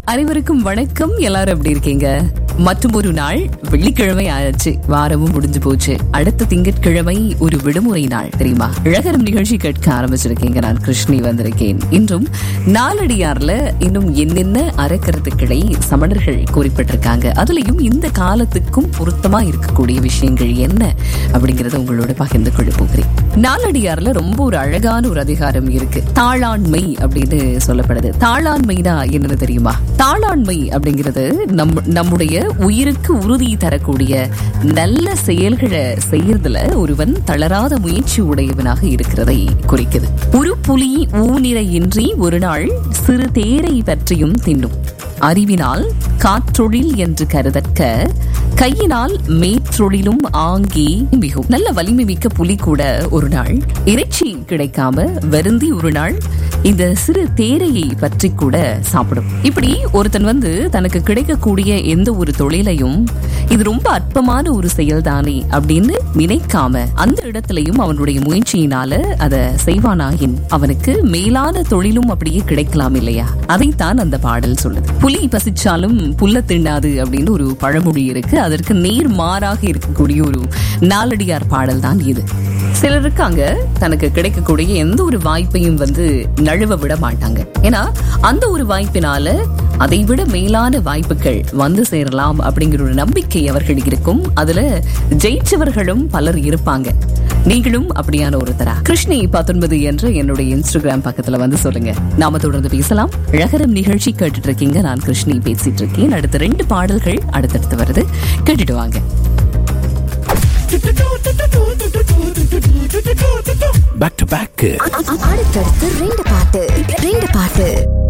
அனைவருக்கும் வணக்கம் எல்லாரும் எப்படி இருக்கீங்க மற்றும் ஒரு நாள் வெள்ளிக்கிழமை ஆயாச்சு வாரமும் முடிஞ்சு போச்சு அடுத்த திங்கட்கிழமை ஒரு விடுமுறை நாள் தெரியுமா இழகரம் நிகழ்ச்சி கேட்க ஆரம்பிச்சிருக்கீங்க நான் கிருஷ்ணி வந்திருக்கேன் இன்றும் நாலடியார்ல இன்னும் என்னென்ன அறக்கருத்துக்களை சமணர்கள் குறிப்பிட்டிருக்காங்க அதுலயும் இந்த காலத்துக்கும் பொருத்தமா இருக்கக்கூடிய விஷயங்கள் என்ன அப்படிங்கறத உங்களோட பகிர்ந்து கொள்ள போகிறேன் நாலடியார்ல ரொம்ப ஒரு அழகான ஒரு அதிகாரம் இருக்கு தாளாண்மை அப்படின்னு சொல்லப்படுது தாளாண்மைனா என்னன்னு தெரியுமா தாளாண்மை அப்படிங்கிறது நம் நம்முடைய உயிருக்கு உறுதி தரக்கூடிய நல்ல செயல்களை செய்யறதுல ஒருவன் தளராத முயற்சி உடையவனாக இருக்கிறதை குறிக்குது ஒரு புலி ஊநிறையின்றி ஒரு நாள் சிறு தேரை பற்றியும் தின்னும் அறிவினால் காற்றொழில் என்று கருதற்க கையினால் மேற்றொழிலும் ஆங்கி மிகவும் நல்ல வலிமை மிக்க புலி கூட ஒரு நாள் இறைச்சி கிடைக்காம வருந்தி ஒரு நாள் இந்த சிறு தேரையை பற்றி கூட சாப்பிடும் இப்படி ஒருத்தன் வந்து தனக்கு கிடைக்கக்கூடிய எந்த ஒரு தொழிலையும் இது ரொம்ப அற்பமான ஒரு செயல்தானே அப்படின்னு நினைக்காம அந்த இடத்துலயும் அவனுடைய முயற்சியினால அதை செய்வானாயின் அவனுக்கு மேலான தொழிலும் அப்படியே கிடைக்கலாம் இல்லையா அதைத்தான் அந்த பாடல் சொல்லுது புலி பசிச்சாலும் புல்ல தின்னாது அப்படின்னு ஒரு பழமொழி இருக்கு அதற்கு நேர் மாறாக இருக்கக்கூடிய ஒரு நாலடியார் பாடல் தான் இது சிலர் இருக்காங்க தனக்கு கிடைக்கக்கூடிய எந்த ஒரு வாய்ப்பையும் வந்து நழுவ விட மாட்டாங்க ஏன்னா அந்த ஒரு வாய்ப்பினால அதை விட மேலான வாய்ப்புகள் வந்து சேரலாம் அப்படிங்கிற ஒரு நம்பிக்கை அவர்களுக்கு இருக்கும் அதுல ஜெயிச்சவர்களும் பலர் இருப்பாங்க நீங்களும் அப்படியான ஒருத்தரா கிருஷ்ணி பத்தொன்பது என்ற என்னுடைய இன்ஸ்டாகிராம் பக்கத்துல வந்து சொல்லுங்க நாம தொடர்ந்து பேசலாம் அழகரம் நிகழ்ச்சி கேட்டுட்டு இருக்கீங்க நான் கிருஷ்ணி பேசிட்டு இருக்கேன் அடுத்த ரெண்டு பாடல்கள் அடுத்தடுத்து வருது கேட்டுட்டு வாங்க பேக் டு பேக் அடுத்தடுத்து ரெண்டு பாட்டு ரெண்டு பாட்டு